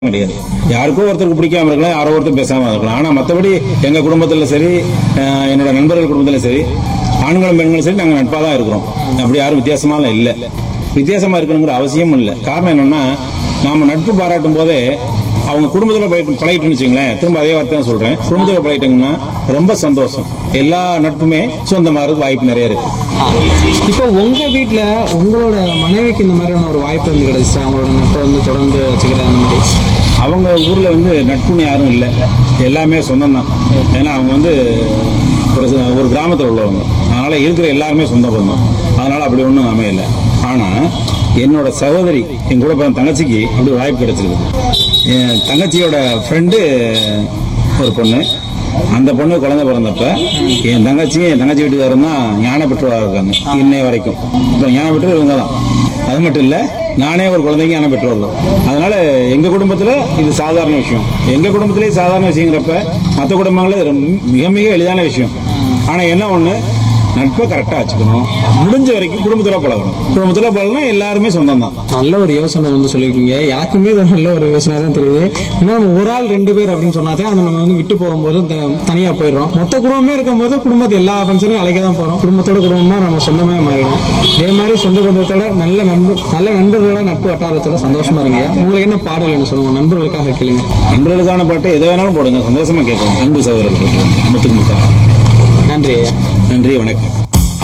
கிடையாது யாருக்கோ ஒருத்தருக்கு பிடிக்காம இருக்கலாம் யாரோ ஒருத்தர் பேசாம இருக்கலாம் ஆனா மத்தபடி எங்க குடும்பத்துல சரி அஹ், என்னோட நண்பர்கள் குடும்பத்துல சரி ஆண்களும் பெண்களும் சரி நாங்க நட்பா தான் இருக்கிறோம் அப்படி யாரும் வித்தியாசமாலாம் இல்ல வித்தியாசமா இருக்கணுங்கிற அவசியமும் இல்லை காரணம் என்னன்னா நாம நட்பு பாராட்டும் போதே அவங்க குடும்பத்துல பழகி- பழகிட்டுன்னு வச்சுங்களேன் திரும்ப அதே வார்த்தை தான் சொல்றேன் குடும்பத்துல பழகிட்டாங்கன்னா ரொம்ப சந்தோஷம் எல்லா நட்புமே சொந்தமாகிறதுக்கு வாய்ப்பு நிறைய இருக்கு இப்போ உங்க வீட்ல உங்களோட மனைவிக்கு இந்த மாதிரியான ஒரு வாய்ப்பு வந்து கிடைச்சு அவங்களோட நட்பை வந்து தொடர்ந்து வச்சுக்கிற அந்த மாதிரி அவங்க ஊர்ல வந்து நட்புன்னு யாரும் இல்லை எல்லாமே சொந்தம் தான் ஏன்னா அவங்க வந்து ஒரு ச- ஒரு கிராமத்தில் உள்ளவங்க அதனால இருக்கிற எல்லாருமே சொந்த பந்தம் அதனால அப்படி ஒன்றும் அமையல ஆனா என்னோட சகோதரி என் கூட பிறந்த தங்கச்சிக்கு அப்படி வாய்ப்பு கிடைச்சிருக்கு என் தங்கச்சியோட ஃப்ரெண்டு ஒரு பொண்ணு அந்த பொண்ணு குழந்தை பிறந்தப்ப என் தங்கச்சியும் என் தங்கச்சி வீட்டுக்காரரும் தான் ஞான பெற்றோராக இருக்காங்க இன்னைய வரைக்கும் இப்போ ஞான பெற்றோர் இவங்க தான் அது மட்டும் இல்ல நானே ஒரு குழந்தைக்கு ஞான பெற்றோர் தான் அதனால எங்க குடும்பத்துல இது சாதாரண விஷயம் எங்க குடும்பத்திலேயே சாதாரண விஷயங்கிறப்ப மற்ற குடும்பங்கள இது ரொம்ப- மிக மிக எளிதான விஷயம் ஆனா என்ன ஒண்ணு நட்பை கரெக்டா வச்சுக்கணும் முடிஞ்ச வரைக்கும் குடும்பத்துல பழகணும் குடும்பத்துல பழகணும் எல்லாருமே சொந்தம் தான் நல்ல ஒரு யோசனை வந்து சொல்லியிருக்கீங்க யாருக்குமே இது நல்ல ஒரு யோசனை தான் தெரியுது ஏன்னா நம்ம ஒரு ஆள் ரெண்டு பேர் அப்படின்னு சொன்னாதே அதை நம்ம வந்து விட்டு போகும்போது த- தனியா போயிடுறோம் மொத்த குடும்பமே இருக்கும்போது குடும்பத்தை எல்லா ஃபங்க்ஷனும் அழைக்க தான் போறோம் குடும்பத்தோட குடும்பமா நம்ம சொந்தமே மாறிடும் இதே மாதிரி சொந்த குடும்பத்தோட நல்ல நண்பர் நல்ல நண்பர்களோட நட்பு வட்டாரத்தோட சந்தோஷமா இருங்க உங்களுக்கு என்ன பாடல் என்ன சொல்லுங்க நண்பர்களுக்காக கேளுங்க நண்பர்களுக்கான பாட்டு எதை வேணாலும் போடுங்க சந்தோஷமா கேட்கணும் அன்பு சகோதரர்கள் முத்துக்கு முத்தா நன்றி ஐயா நன்றி வணக்கம்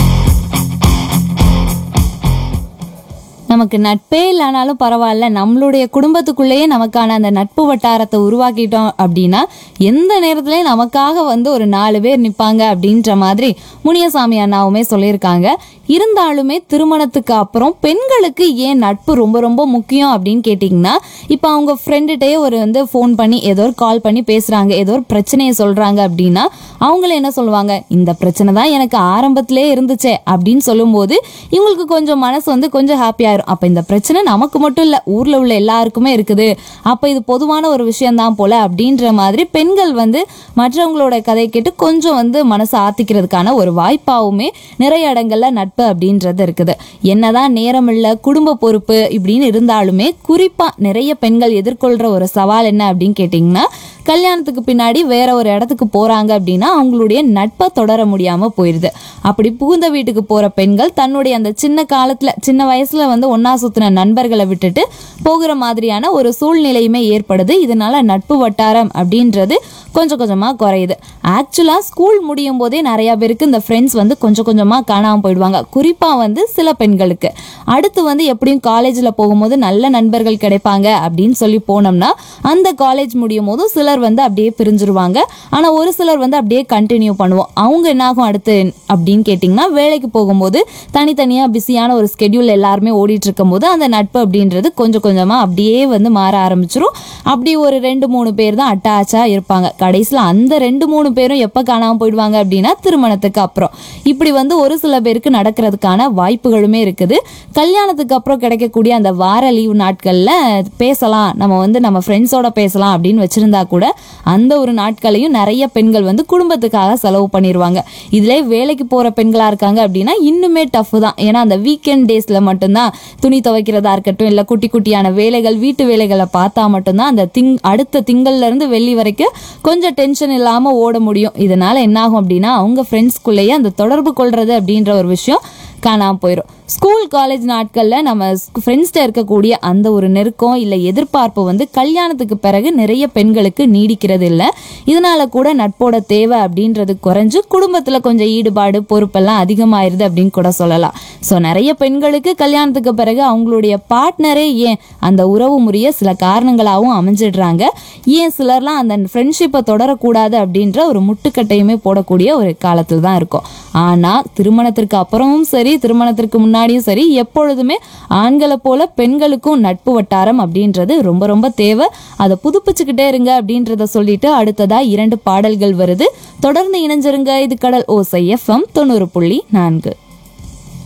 நமக்கு நட்பே இல்லைனாலும் பரவாயில்ல நம்மளுடைய குடும்பத்துக்குள்ளேயே நமக்கான அந்த நட்பு வட்டாரத்தை உருவாக்கிட்டோம் அப்படின்னா எந்த நேரத்துலயும் நமக்காக வந்து ஒரு நாலு பேர் நிப்பாங்க அப்படின்ற மாதிரி முனியசாமி அண்ணாவுமே சொல்லியிருக்காங்க இருந்தாலுமே திருமணத்துக்கு அப்புறம் பெண்களுக்கு ஏன் நட்பு ரொம்ப ரொம்ப முக்கியம் அப்படின்னு கேட்டிங்கன்னா இப்போ அவங்க ஃப்ரெண்டுகிட்டே ஒரு வந்து ஃபோன் பண்ணி ஏதோ ஒரு கால் பண்ணி பேசுகிறாங்க ஏதோ ஒரு பிரச்சனையை சொல்கிறாங்க அப்படின்னா அவங்கள என்ன சொல்லுவாங்க இந்த பிரச்சனை தான் எனக்கு ஆரம்பத்திலே இருந்துச்சே அப்படின்னு சொல்லும்போது இவங்களுக்கு கொஞ்சம் மனசு வந்து கொஞ்சம் ஹாப்பி ஆயிரும் அப்போ இந்த பிரச்சனை நமக்கு மட்டும் இல்லை ஊரில் உள்ள எல்லாருக்குமே இருக்குது அப்போ இது பொதுவான ஒரு விஷயம்தான் போல அப்படின்ற மாதிரி பெண்கள் வந்து மற்றவங்களோட கதை கேட்டு கொஞ்சம் வந்து மனசை ஆத்திக்கிறதுக்கான ஒரு வாய்ப்பாவுமே நிறைய இடங்கள்ல நட்பு அப்படின்றது இருக்குது என்னதான் நேரம் இல்ல குடும்ப பொறுப்பு இப்படின்னு இருந்தாலுமே குறிப்பா நிறைய பெண்கள் எதிர்கொள்ற ஒரு சவால் என்ன அப்படின்னு கேட்டிங்கன்னா கல்யாணத்துக்கு பின்னாடி வேற ஒரு இடத்துக்கு போறாங்க அப்படின்னா அவங்களுடைய நட்பை தொடர முடியாம போயிருது அப்படி புகுந்த வீட்டுக்கு போற பெண்கள் தன்னுடைய அந்த சின்ன காலத்துல சின்ன வயசுல வந்து ஒன்னா சுத்தின நண்பர்களை விட்டுட்டு போகிற மாதிரியான ஒரு சூழ்நிலையுமே ஏற்படுது இதனால நட்பு வட்டாரம் அப்படின்றது கொஞ்சம் கொஞ்சமா குறையுது ஆக்சுவலா ஸ்கூல் முடியும் போதே நிறைய பேருக்கு இந்த ஃப்ரெண்ட்ஸ் வந்து கொஞ்சம் கொஞ்சமா காணாம போயிடுவாங்க குறிப்பா வந்து சில பெண்களுக்கு அடுத்து வந்து எப்படியும் காலேஜ்ல போகும்போது நல்ல நண்பர்கள் கிடைப்பாங்க அப்படின்னு சொல்லி போனோம்னா அந்த காலேஜ் முடியும் போதும் சிலர் வந்து அப்படியே பிரிஞ்சிருவாங்க ஆனா ஒரு சிலர் வந்து அப்படியே கண்டினியூ பண்ணுவோம் அவங்க என்ன ஆகும் அடுத்து அப்படின்னு கேட்டிங்கன்னா வேலைக்கு போகும்போது தனித்தனியா பிஸியான ஒரு ஸ்கெடியூல் எல்லாருமே ஓடிட்டு இருக்கும்போது அந்த நட்பு அப்படின்றது கொஞ்சம் கொஞ்சமா அப்படியே வந்து மாற ஆரம்பிச்சிரும் அப்படி ஒரு ரெண்டு மூணு பேர் தான் அட்டாச்சா இருப்பாங்க கடைசியில் அந்த ரெண்டு மூணு பேரும் எப்போ காணாம போயிடுவாங்க அப்படின்னா திருமணத்துக்கு அப்புறம் இப்படி வந்து ஒரு சில பேருக்கு நடக்கிறதுக்கான வாய்ப்புகளுமே இருக்குது கல்யாணத்துக்கு அப்புறம் கிடைக்கக்கூடிய அந்த வார லீவ் நாட்கள்ல பேசலாம் நம்ம வந்து நம்ம ஃப்ரெண்ட்ஸோட பேசலாம் அப்படின்னு வச்சிருந்தா கூட அந்த ஒரு நாட்களையும் நிறைய பெண்கள் வந்து குடும்பத்துக்காக செலவு பண்ணிடுவாங்க இதுல வேலைக்கு போற பெண்களா இருக்காங்க அப்படின்னா இன்னுமே டஃப் தான் ஏன்னா அந்த வீக்கெண்ட் டேஸ்ல மட்டும்தான் துணி துவைக்கிறதா இருக்கட்டும் இல்ல குட்டி குட்டியான வேலைகள் வீட்டு வேலைகளை பார்த்தா மட்டும்தான் அந்த திங் அடுத்த திங்கள்ல இருந்து வெள்ளி வரைக்கும் கொஞ்சம் டென்ஷன் இல்லாம ஓட முடியும் இதனால என்ன ஆகும் அப்படின்னா அவங்க ஃப்ரெண்ட்ஸ்குள்ளேயே அந்த தொடர்பு கொள்றது அப்படின்ற ஒரு விஷயம் காணாம போயிடும் ஸ்கூல் காலேஜ் நாட்கள்ல நம்ம ஃப்ரெண்ட்ஸ்ட இருக்கக்கூடிய அந்த ஒரு நெருக்கம் இல்ல எதிர்பார்ப்பு வந்து கல்யாணத்துக்கு பிறகு நிறைய பெண்களுக்கு நீடிக்கிறது இல்ல இதனால கூட நட்போட தேவை அப்படின்றது குறைஞ்சு குடும்பத்துல கொஞ்சம் ஈடுபாடு பொறுப்பெல்லாம் அதிகமாயிருது அப்படின்னு கூட சொல்லலாம் ஸோ நிறைய பெண்களுக்கு கல்யாணத்துக்கு பிறகு அவங்களுடைய பார்ட்னரே ஏன் அந்த உறவு முறைய சில காரணங்களாகவும் அமைஞ்சிடுறாங்க ஏன் சிலர்லாம் அந்த ஃப்ரெண்ட்ஷிப்பை தொடரக்கூடாது அப்படின்ற ஒரு முட்டுக்கட்டையுமே போடக்கூடிய ஒரு காலத்தில் தான் இருக்கும் ஆனா திருமணத்திற்கு அப்புறமும் சரி திருமணத்திற்கு முன்னாடியும் சரி எப்பொழுதுமே ஆண்களை போல பெண்களுக்கும் நட்பு வட்டாரம் அப்படின்றது ரொம்ப ரொம்ப தேவை அதை புதுப்பிச்சுக்கிட்டே இருங்க அப்படின்றத சொல்லிட்டு அடுத்ததா இரண்டு பாடல்கள் வருது தொடர்ந்து இணைஞ்சிருங்க இது கடல் ஓசை எஃப்எம் தொண்ணூறு புள்ளி நான்கு